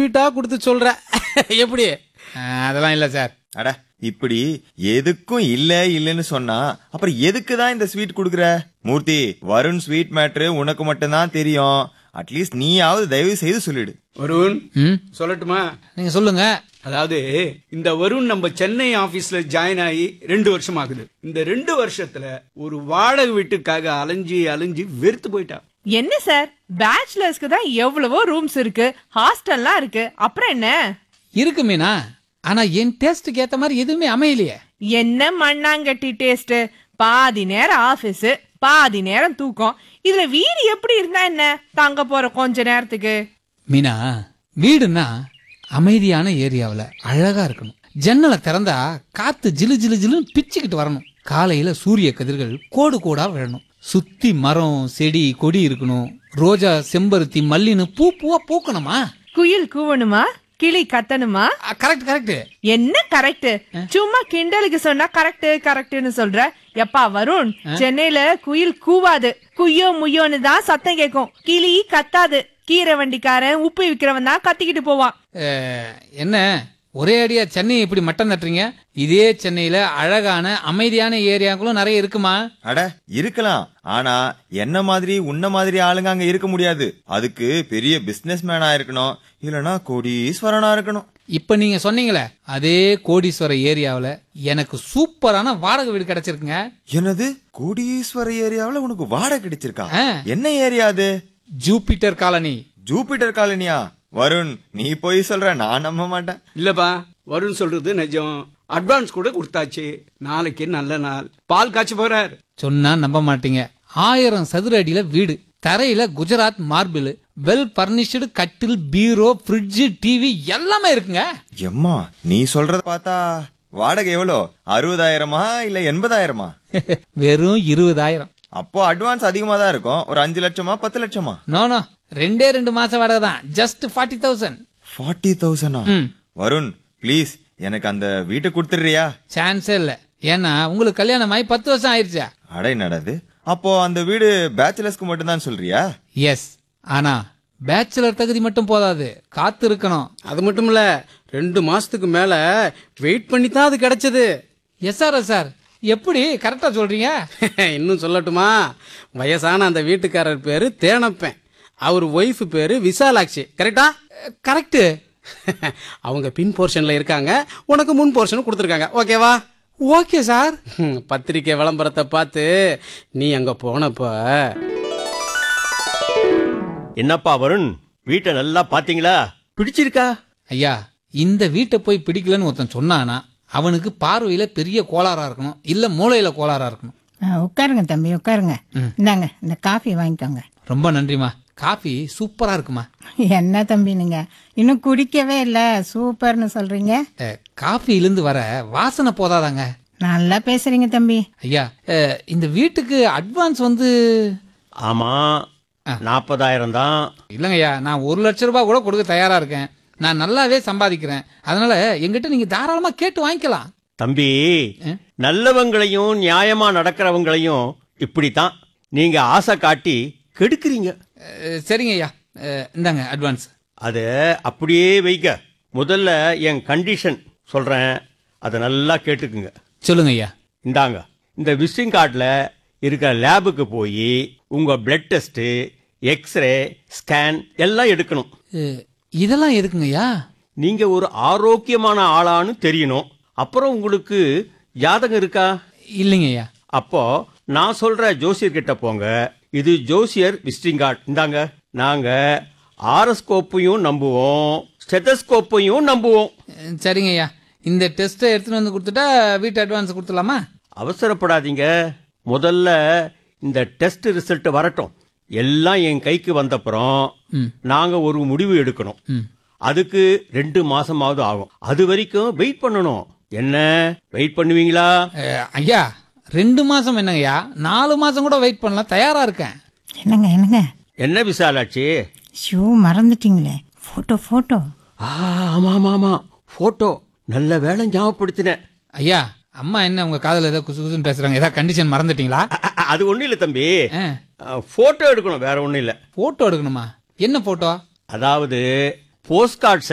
வீட்டா கொடுத்து சொல்ற எப்படி ஆ, அதெல்லாம் இல்ல சார் அட இப்படி எதுக்கும் இல்ல இல்லன்னு சொன்னா அப்புறம் எதுக்கு தான் இந்த ஸ்வீட் குடுக்குற மூர்த்தி வருண் ஸ்வீட் மேட்ரு உனக்கு மட்டும்தான் தெரியும் அட்லீஸ்ட் நீயாவது தயவு செய்து சொல்லிடு வருண் ம் சொல்லட்டுமா நீங்க சொல்லுங்க அதாவது இந்த வருண் நம்ம சென்னை ஆபீஸ்ல ஜாயின் ஆகி ரெண்டு வருஷம் ஆகுது இந்த ரெண்டு வருஷத்துல ஒரு வாடகை வீட்டுக்காக அலைஞ்சி அலைஞ்சி வெறுத்து போயிட்டான் என்ன சார் பேச்சுலர்ஸ்க்கு தான் எவ்வளவோ ரூம்ஸ் இருக்கு ஹாஸ்டல்லாம் இருக்கு அப்புறம் என்ன இருக்கு மீனா ஆனா என் டேஸ்டுக்கு ஏத்த மாதிரி எதுவுமே அமையலையே என்ன மண்ணாங்கட்டி டேஸ்ட் பாதி நேரம் ஆபீஸ் பாதி நேரம் தூக்கம் இதுல வீடு எப்படி இருந்தா என்ன தங்க போற கொஞ்ச நேரத்துக்கு மீனா வீடுன்னா அமைதியான ஏரியாவுல அழகா இருக்கணும் ஜன்னலை திறந்தா காத்து ஜிலு ஜிலு ஜிலுன்னு பிச்சுக்கிட்டு வரணும் காலையில சூரிய கதிர்கள் கோடு கோடா விழணும் சுத்தி மரம் செடி கொடி இருக்கணும் ரோஜா செம்பருத்தி மல்லின்னு பூ பூவா பூக்கணுமா குயில் கூவணுமா கிளி கத்தணுமா கரெக்ட் கரெக்ட் என்ன கரெக்ட் சும்மா கிண்டலுக்கு சொன்னா கரெக்ட் கரெக்ட்னு சொல்ற எப்பா வருண் சென்னையில குயில் கூவாது குய்யோ முய்யோன்னு தான் சத்தம் கேட்கும் கிளி கத்தாது கீரை வண்டிக்காரன் உப்பு விக்கிறவன் தான் கத்திக்கிட்டு போவான் என்ன ஒரே அடியா சென்னை இப்படி மட்டம் தட்டுறீங்க இதே சென்னையில அழகான அமைதியான ஏரியாக்களும் நிறைய இருக்குமா அட இருக்கலாம் ஆனா என்ன மாதிரி உன்ன மாதிரி ஆளுங்க அங்க இருக்க முடியாது அதுக்கு பெரிய பிசினஸ் மேனா இருக்கணும் இல்லனா கோடீஸ்வரனா இருக்கணும் இப்ப நீங்க சொன்னீங்களே அதே கோடீஸ்வர ஏரியாவுல எனக்கு சூப்பரான வாடகை வீடு கிடைச்சிருக்குங்க என்னது கோடீஸ்வர ஏரியாவுல உனக்கு வாடகை கிடைச்சிருக்கா ஆ. என்ன ஏரியா அது ஜூபிட்டர் காலனி ஜூபிட்டர் காலனியா வருண் நீ போய் சொல்ற நான் நம்ப மாட்டேன் இல்லப்பா வருண் சொல்றது நிஜம் அட்வான்ஸ் கூட கொடுத்தாச்சு நாளைக்கு நல்ல நாள் பால் காய்ச்ச போறார் சொன்னா நம்ப மாட்டீங்க ஆயிரம் சதுர அடியில வீடு தரையில குஜராத் மார்பிள் வெல் பர்னிஷ்டு கட்டில் பீரோ ஃப்ரிட்ஜ் டிவி எல்லாமே இருக்குங்க எம்மா நீ சொல்றத பார்த்தா வாடகை எவ்வளோ அறுபதாயிரமா இல்ல எண்பதாயிரமா வெறும் இருபதாயிரம் அப்போ அட்வான்ஸ் அதிகமா தான் இருக்கும் ஒரு அஞ்சு லட்சமா பத்து லட்சமா நோ நோ ரெண்டே ரெண்டு மாசம் வாடகை தான் ஜஸ்ட் ஃபார்ட்டி தௌசண்ட் ஃபார்ட்டி தௌசண்டா ம். வருண் ப்ளீஸ் எனக்கு அந்த வீட்டை கொடுத்துடுறியா சான்ஸே இல்ல ஏன்னா உங்களுக்கு கல்யாணம் ஆகி பத்து வருஷம் ஆயிருச்சா அடை நடது அப்போ அந்த வீடு பேச்சுலர்ஸ்க்கு மட்டும்தான் சொல்றியா எஸ் ஆனா பேச்சுலர் தகுதி மட்டும் போதாது காத்து இருக்கணும் அது மட்டும் இல்ல ரெண்டு மாசத்துக்கு மேல வெயிட் பண்ணி தான் அது கிடைச்சது எஸ் சார் சார் எப்படி கரெக்டா சொல்றீங்க இன்னும் சொல்லட்டுமா வயசான அந்த வீட்டுக்காரர் பேரு தேனப்பன் அவர் ஒய்ஃப் பேரு விசாலாட்சி கரெக்டா கரெக்ட் அவங்க பின் போர்ஷன்ல இருக்காங்க உனக்கு முன் போர்ஷன் கொடுத்துருக்காங்க ஓகேவா ஓகே சார் ஹம், பத்திரிக்கை விளம்பரத்தை பார்த்து நீ அங்க போனப்ப என்னப்பா வருண் வீட்டை நல்லா பாத்தீங்களா பிடிச்சிருக்கா ஐயா இந்த வீட்டை போய் பிடிக்கலன்னு ஒருத்தன் சொன்னானா அவனுக்கு பார்வையில பெரிய கோளாறா இருக்கணும் இல்ல மூளையில கோளாறா இருக்கணும் ஆ, உட்காருங்க தம்பி உட்காருங்க இந்தாங்க இந்த காஃபி வாங்கிக்கோங்க ரொம்ப நன்றிமா காஃபி சூப்பரா இருக்குமா என்ன தம்பி நீங்க இன்னும் குடிக்கவே இல்ல சூப்பர்னு சொல்றீங்க அஹ், காஃபியிலிருந்து வர வாசனை போதாதாங்க நல்லா பேசுறீங்க தம்பி ஐயா அஹ், இந்த வீட்டுக்கு அட்வான்ஸ் வந்து ஆமா நாற்பதாயிரம் தான் இல்லைங்க ஐயா நான் ஒரு லட்ச ரூபாய் கூட கொடுக்க தயாரா இருக்கேன் நான் நல்லாவே சம்பாதிக்கிறேன் அதனால எங்கிட்ட நீங்க தாராளமா கேட்டு வாங்கிக்கலாம் தம்பி நல்லவங்களையும் நியாயமா நடக்கிறவங்களையும் இப்படித்தான் நீங்க ஆசை காட்டி கெடுக்குறீங்க அஹ், சரிங்க ஐயா அஹ், இந்தாங்க அட்வான்ஸ் அதை அப்படியே வைக்க முதல்ல என் கண்டிஷன் சொல்றேன் அதை நல்லா கேட்டுக்குங்க சொல்லுங்க ஐயா இந்தாங்க இந்த விசிட்டிங் கார்டில் இருக்கிற லேபுக்கு போய் உங்க பிளட் டெஸ்ட் எக்ஸ்ரே ஸ்கேன் எல்லாம் எடுக்கணும் அஹ், இதெல்லாம் எதுக்குங்க ஐயா நீங்க ஒரு ஆரோக்கியமான ஆளான்னு தெரியணும் அப்புறம் உங்களுக்கு ஜாதகம் இருக்கா இல்லைங்க ஐயா அப்போ நான் சொல்ற ஜோசியர் கிட்ட போங்க இது ஜோசியர் விசிட்டிங் கார்டு இந்தாங்க நாங்க ஆரஸ்கோப்பையும் நம்புவோம் ஸ்டெதஸ்கோப்பையும் நம்புவோம் அஹ், சரிங்க ஐயா இந்த டெஸ்ட்டை எடுத்துட்டு வந்து கொடுத்துட்டா வீட்டு அட்வான்ஸ் கொடுத்துடலாமா அவசரப்படாதீங்க முதல்ல இந்த டெஸ்ட் ரிசல்ட் வரட்டும் எல்லாம் என் கைக்கு வந்தப்புறம் நாங்க ஒரு முடிவு எடுக்கணும் அதுக்கு ரெண்டு மாசமாவது ஆகும் அது வரைக்கும் வெயிட் பண்ணணும் என்ன வெயிட் பண்ணுவீங்களா அஹ், ஐயா ரெண்டு மாசம் என்னங்கய்யா நாலு மாசம் கூட வெயிட் பண்ணலாம் தயாரா இருக்கேன் என்னங்க என்னங்க என்ன விசாலாட்சி ஷூ மறந்துட்டீங்களே போட்டோ போட்டோ ஆ, ஆமா ஆமா ஆமா போட்டோ நல்ல வேலை ஞாபகப்படுத்தினேன் ஐயா அம்மா என்ன உங்க காதுல ஏதோ குசு குசுன்னு பேசுறாங்க ஏதாவது கண்டிஷன் மறந்துட்டீங்களா அ, அ, அது ஒண்ணும் இல்ல தம்பி அஹ், போட்டோ எடுக்கணும் வேற ஒண்ணும் இல்ல போட்டோ எடுக்கணுமா என்ன போட்டோ அதாவது போஸ்ட் கார்டு